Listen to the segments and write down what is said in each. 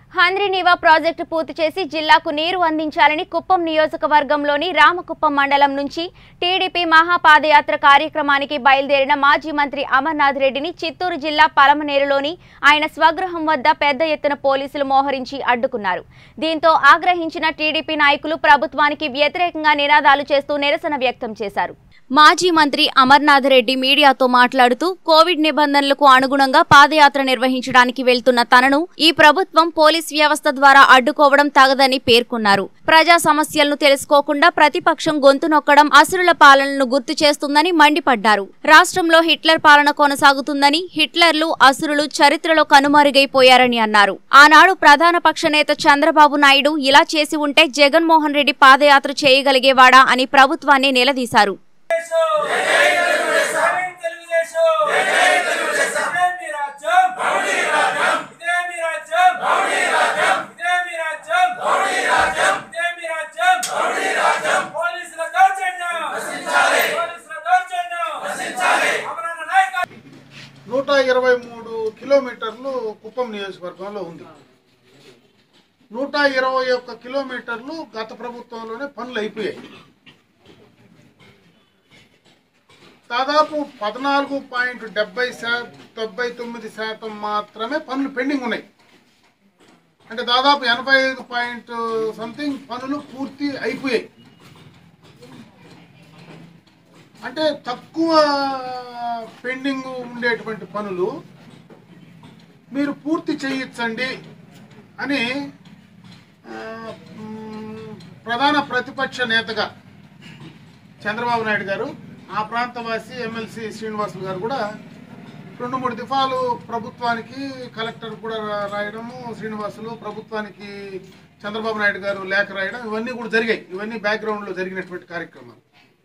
Handrineeva project పూర్తి చేసి జిల్లాకు నీరు అందించాలని కుప్పం నియోజకవర్గంలోని రామకుప్పం మండలం నుంచి టీడీపీ మహాపాదయాత్ర కార్యక్రమానికి బయలుదేరిన మాజీ మంత్రి అమర్నాథ్ రెడ్డిని చిత్తూరు జిల్లా పలమనేరులోని ఆయన స్వగృహం వద్ద పెద్ద ఎత్తున పోలీసులు మోహరించి అడ్డుకున్నారు దీంతో ఆగ్రహించిన టీడీపీ నాయకులు ప్రభుత్వానికి వ్యతిరేకంగా నినాదాలు చేస్తూ నిరసన వ్యక్తం చేశారు మాజీ మంత్రి అమర్నాథ్ రెడ్డి మీడియాతో మాట్లాడుతూ కోవిడ్ నిబంధనలకు అనుగుణంగా పాదయాత్ర నిర్వహించడానికి వెళ్తున్న తనను ఈ ప్రభుత్వం పోలీస్ వ్యవస్థ ద్వారా అడ్డుకోవడం తగదని పేర్కొన్నారు ప్రజా సమస్యలను తెలుసుకోకుండా ప్రతిపక్షం గొంతు నొక్కడం అసురుల పాలనను గుర్తు చేస్తుందని మండిపడ్డారు రాష్ట్రంలో హిట్లర్ పాలన కొనసాగుతుందని హిట్లర్లు అసురులు చరిత్రలో కనుమరుగైపోయారని అన్నారు ఆనాడు ప్రధాన పక్ష నేత చంద్రబాబు నాయుడు ఇలా చేసి ఉంటే జగన్మోహన్ రెడ్డి పాదయాత్ర చేయగలిగేవాడా అని ప్రభుత్వాన్ని నిలదీశారు తెలుగుదేశం జై తెలుగుదేశం ఇదే మీ రాజ్యం ఇదే మీ రాజ్యం ఇదే మీ రాజ్యం ఇదే మీ రాజ్యం పోలీసుల దౌర్జన్యం పోలీసుల దౌర్జన్యం అమరన్న నాయకత్వం నూట ఇరవై మూడు కిలోమీటర్లు కుప్పం నియోజకవర్గంలో ఉంది నూట ఇరవై ఒక్క కిలోమీటర్లు గత ప్రభుత్వంలోనే పనులు అయిపోయాయి దాదాపు పద్నాలుగు పాయింట్ డెబ్బై శాతం డెబ్బై తొమ్మిది శాతం మాత్రమే పనులు పెండింగ్ ఉన్నాయి అంటే దాదాపు ఎనభై ఐదు పాయింట్ సంథింగ్ పనులు పూర్తి అయిపోయాయి అంటే తక్కువ పెండింగ్ ఉండేటువంటి పనులు మీరు పూర్తి చేయొచ్చండి అని ఆ, మ్, ప్రధాన ప్రతిపక్ష నేతగా చంద్రబాబు నాయుడు గారు ఆ ప్రాంతవాసి ఎమ్మెల్సీ శ్రీనివాసులు గారు కూడా రెండు మూడు దిఫాలు ప్రభుత్వానికి కలెక్టర్ కూడా రా- రాయడము శ్రీనివాసులు ప్రభుత్వానికి చంద్రబాబు నాయుడు గారు లేఖ రాయడం ఇవన్నీ కూడా జరిగాయి ఇవన్నీ బ్యాక్గ్రౌండ్లో జరిగినటువంటి కార్యక్రమాలు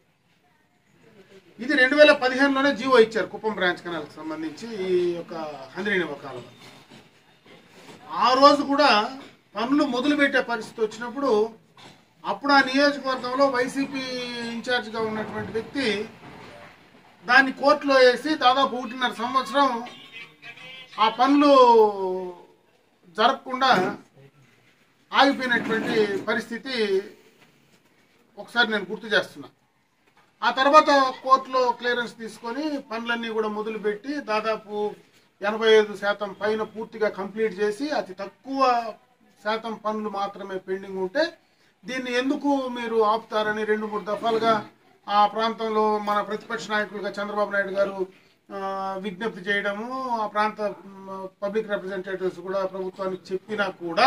ఇది రెండు వేల పదిహేనులోనే జీవో ఇచ్చారు కుప్పం బ్రాంచ్ కెనాల్కి సంబంధించి ఈ యొక్క హంద్రీని కాలం ఆ రోజు కూడా పనులు మొదలుపెట్టే పరిస్థితి వచ్చినప్పుడు అప్పుడు ఆ నియోజకవర్గంలో వైసీపీ ఇన్ఛార్జ్గా ఉన్నటువంటి వ్యక్తి దాన్ని కోర్టులో వేసి దాదాపు ఒకటిన్నర సంవత్సరం ఆ పనులు జరగకుండా ఆగిపోయినటువంటి పరిస్థితి ఒకసారి నేను గుర్తు చేస్తున్నా ఆ తర్వాత కోర్టులో క్లియరెన్స్ తీసుకొని పనులన్నీ కూడా మొదలుపెట్టి దాదాపు ఎనభై ఐదు శాతం పైన పూర్తిగా కంప్లీట్ చేసి అతి తక్కువ శాతం పనులు మాత్రమే పెండింగ్ ఉంటే దీన్ని ఎందుకు మీరు ఆపుతారని రెండు మూడు దఫాలుగా ఆ ప్రాంతంలో మన ప్రతిపక్ష నాయకులుగా చంద్రబాబు నాయుడు గారు ఆ, విజ్ఞప్తి చేయడము ఆ ప్రాంత పబ్లిక్ రిప్రజెంటేటివ్స్ కూడా ప్రభుత్వానికి చెప్పినా కూడా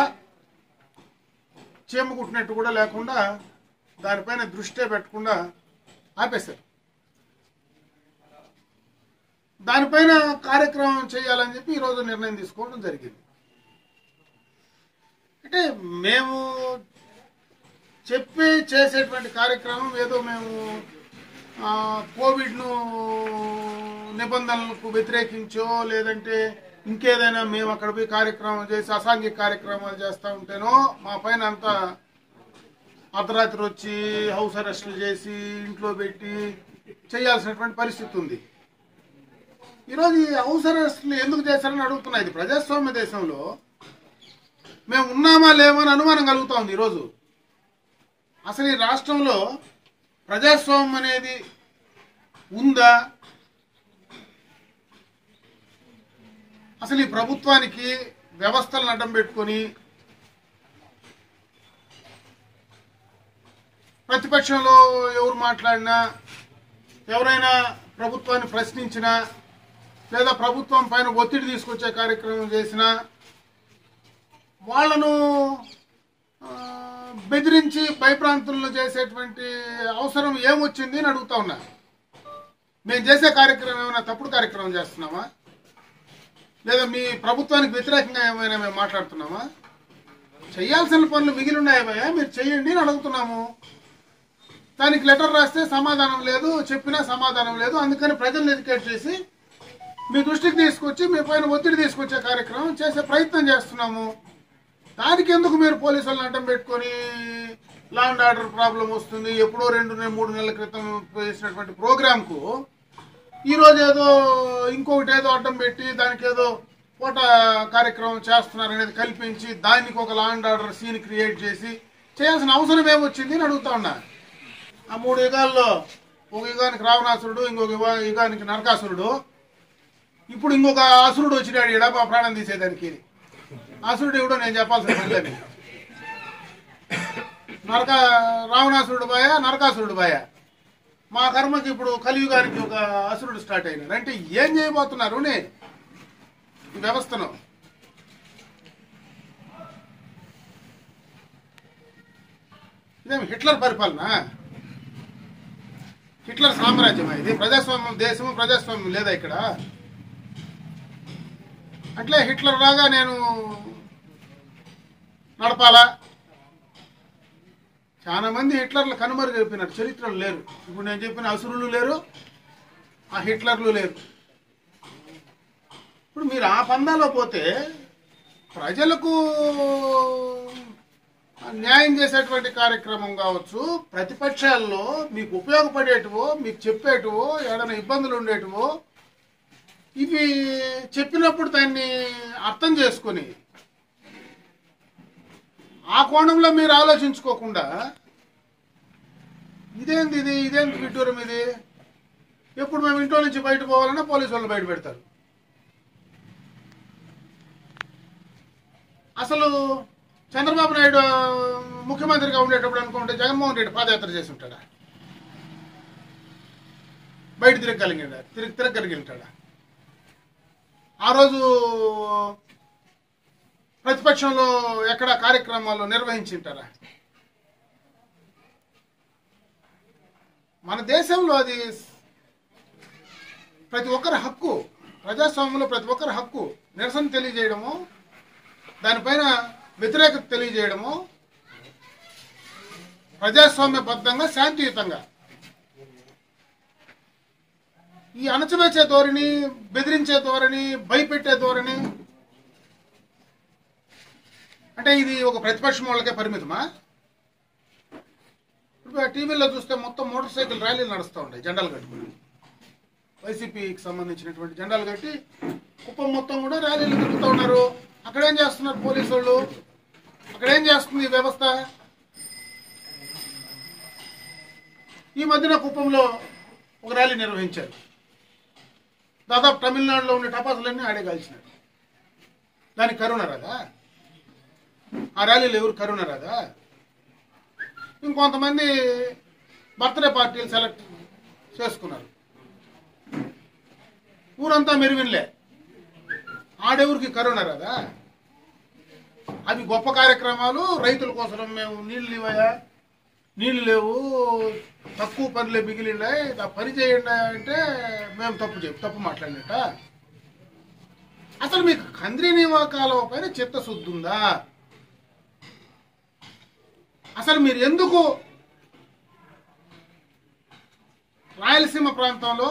చీమ కుట్టినట్టు కూడా లేకుండా దానిపైన దృష్టే పెట్టకుండా ఆపేశారు దానిపైన కార్యక్రమం చేయాలని చెప్పి ఈరోజు నిర్ణయం తీసుకోవడం జరిగింది అంటే మేము చెప్పి చేసేటువంటి కార్యక్రమం ఏదో మేము ఆ, కోవిడ్ను నిబంధనలకు వ్యతిరేకించో లేదంటే ఇంకేదైనా మేము అక్కడ పోయి కార్యక్రమం చేసి అసాంఘిక కార్యక్రమాలు చేస్తూ ఉంటేనో మా పైన అంతా అర్ధరాత్రి వచ్చి హౌస్ అరెస్టులు చేసి ఇంట్లో పెట్టి చేయాల్సినటువంటి పరిస్థితి ఉంది ఈరోజు ఈ హౌస్ అరెస్టులు ఎందుకు చేశారని అడుగుతున్నా ఇది ప్రజాస్వామ్య దేశంలో మేము ఉన్నామా లేమని అనుమానం కలుగుతా ఉంది ఈరోజు అసలు ఈ రాష్ట్రంలో ప్రజాస్వామ్యం అనేది ఉందా అసలు ఈ ప్రభుత్వానికి వ్యవస్థలను అడ్డం పెట్టుకొని ప్రతిపక్షంలో ఎవరు మాట్లాడినా ఎవరైనా ప్రభుత్వాన్ని ప్రశ్నించినా లేదా ప్రభుత్వం పైన ఒత్తిడి తీసుకొచ్చే కార్యక్రమం చేసినా వాళ్ళను ఆ, బెదిరించి భయప్రాంతులను చేసేటువంటి అవసరం ఏమొచ్చింది అని అడుగుతా ఉన్నా మేము చేసే కార్యక్రమం ఏమైనా తప్పుడు కార్యక్రమం చేస్తున్నామా లేదా మీ ప్రభుత్వానికి వ్యతిరేకంగా ఏమైనా మేము మాట్లాడుతున్నామా చేయాల్సిన పనులు మిగిలి ఉన్నాయా మీరు చేయండి అని అడుగుతున్నాము దానికి లెటర్ రాస్తే సమాధానం లేదు చెప్పినా సమాధానం లేదు అందుకని ప్రజల్ని ఎడ్యుకేట్ చేసి మీ దృష్టికి తీసుకొచ్చి మీ పైన ఒత్తిడి తీసుకొచ్చే కార్యక్రమం చేసే ప్రయత్నం చేస్తున్నాము దానికి ఎందుకు మీరు పోలీసు వాళ్ళని అడ్డం పెట్టుకొని లా అండ్ ఆర్డర్ ప్రాబ్లం వస్తుంది ఎప్పుడో రెండు నె- మూడు నెలల క్రితం చేసినటువంటి ప్రోగ్రాంకు ఈరోజు ఏదో ఇంకొకటి ఏదో అడ్డం పెట్టి దానికి ఏదో పూట కార్యక్రమం చేస్తున్నారు అనేది కల్పించి దానికి ఒక law and order scene create చేసి చేయాల్సిన అవసరం ఏమొచ్చింది అని అడుగుతా ఉన్నా ఆ మూడు యుగాల్లో ఒక యుగానికి రావణాసురుడు ఇంకొక యుగా- యుగానికి నరకాసురుడు ఇప్పుడు ఇంకొక అసురుడు వచ్చినాడు ఈడ మా ప్రాణం తీసేదానికి అసురుడు ఎవడో నేను చెప్పాల్సిన పని లేదు నరక రావణాసురుడు బాయ నరకాసురుడు బాయ మా కర్మకి ఇప్పుడు కలియుగానికి ఒక అసురుడు స్టార్ట్ అయినాడు అంటే ఏం చేయబోతున్నారు నే ఈ వ్యవస్థను ఇదేమి హిట్లర్ పరిపాలన హిట్లర్ సామ్రాజ్యం ఇది ప్రజాస్వామ్యం దేశము ప్రజాస్వామ్యం లేదా ఇక్కడ అట్లే హిట్లర్ లాగా నేను నడపాలా చాలా మంది హిట్లర్లు కనుమరుగైపోయినారు చరిత్రలు లేరు ఇప్పుడు నేను చెప్పిన అసురులు లేరు ఆ హిట్లర్లు లేరు ఇప్పుడు మీరు ఆ పందాలో పోతే ప్రజలకు న్యాయం చేసేటువంటి కార్యక్రమం కావచ్చు ప్రతిపక్షాల్లో మీకు ఉపయోగపడేటివో మీకు చెప్పేటివో ఏదైనా ఇబ్బందులు ఉండేటివో ఇవి చెప్పినప్పుడు దాన్ని అర్థం చేసుకొని ఆ కోణంలో మీరు ఆలోచించుకోకుండా ఇదేంది ఇది ఇదేంటి విడ్డూరం ఇది ఎప్పుడు మేము ఇంట్లో నుంచి బయట పోవాలన్నా పోలీసు వాళ్ళు బయట పెడతారు అసలు చంద్రబాబు నాయుడు ముఖ్యమంత్రిగా ఉండేటప్పుడు అనుకుంటే జగన్మోహన్ రెడ్డి పాదయాత్ర చేసి ఉంటాడా బయట తిరగలిగాడా తిరిగి తిరగలిగింటాడా ఆ రోజు ప్రతిపక్షంలో ఎక్కడ కార్యక్రమాలు నిర్వహించింటారా మన దేశంలో అది ప్రతి ఒక్కరి హక్కు ప్రజాస్వామ్యంలో ప్రతి ఒక్కరి హక్కు నిరసన తెలియజేయడము దానిపైన వ్యతిరేకత తెలియజేయడము ప్రజాస్వామ్యబద్ధంగా శాంతియుతంగా ఈ అణచివేసే ధోరణి బెదిరించే ధోరణి భయపెట్టే ధోరణి అంటే ఇది ఒక ప్రతిపక్షం వాళ్ళకే పరిమితమా ఇప్పుడు ఆ టీవీలో చూస్తే మొత్తం మోటార్ సైకిల్ ర్యాలీలు నడుస్తూ ఉంటాయి జెండాలు కట్టుకుని వైసీపీకి సంబంధించినటువంటి జెండాలు కట్టి కుప్పం మొత్తం కూడా ర్యాలీలు తిరుగుతూ ఉన్నారు అక్కడ ఏం చేస్తున్నారు పోలీసు వాళ్ళు అక్కడ ఏం చేస్తుంది ఈ వ్యవస్థ ఈ మధ్యన కుప్పంలో ఒక ర్యాలీ నిర్వహించారు దాదాపు తమిళనాడులో ఉండే టపాసులన్నీ ఆడే కాల్చినారు దానికి కరోనా రాదా ఆ ర్యాలీలో ఎవరు కరోనా రాదా ఇంకొంతమంది బర్త్డే పార్టీలు సెలెక్ట్ చేసుకున్నారు ఊరంతా మెరువిన్లే ఆడెవరికి కరోనా రాదా అవి గొప్ప కార్యక్రమాలు రైతుల కోసం మేము నీళ్ళు ఇవ్వయా నీళ్ళు లేవు తక్కువ పనులే మిగిలినాయి ఆ పని చేయండి అంటే మేము తప్పు చెప్పు తప్పు మాట్లాడినట్ట అసలు మీకు కంద్రి నివాకాల పైన చిత్తశుద్ధి ఉందా అసలు మీరు ఎందుకు రాయలసీమ ప్రాంతంలో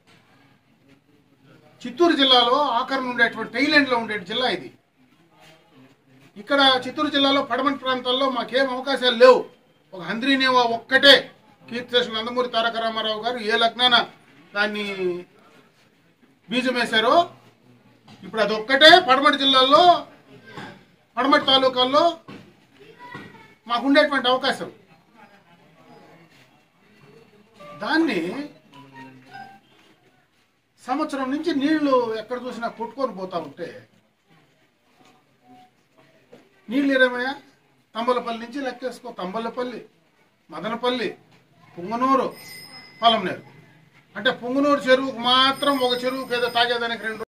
చిత్తూరు జిల్లాలో ఆఖరణ ఉండేటువంటి టైలాండ్లో ఉండే జిల్లా ఇది ఇక్కడ చిత్తూరు జిల్లాలో పడమటి ప్రాంతాల్లో మాకేం అవకాశాలు లేవు ఒక హంద్రీనేవా ఒక్కటే కీర్తిశేషులు నందమూరి తారక రామారావు గారు ఏ లగ్నాన దాన్ని బీజం వేశారో ఇప్పుడు అది ఒక్కటే పడమటి జిల్లాల్లో పడమటి తాలూకాల్లో మాకుండేటువంటి అవకాశం దాన్ని సంవత్సరం నుంచి నీళ్లు ఎక్కడ చూసినా కొట్టుకొని పోతా ఉంటే నీళ్ళు ఏమయ్యా తంబలపల్లి నుంచి లెక్కేసుకో తంబలపల్లి మదనపల్లి పుంగనూరు పొలంనేరు అంటే పుంగనూరు చెరువుకు మాత్రం ఒక చెరువుకి ఏదో తాగేదానికి రెండు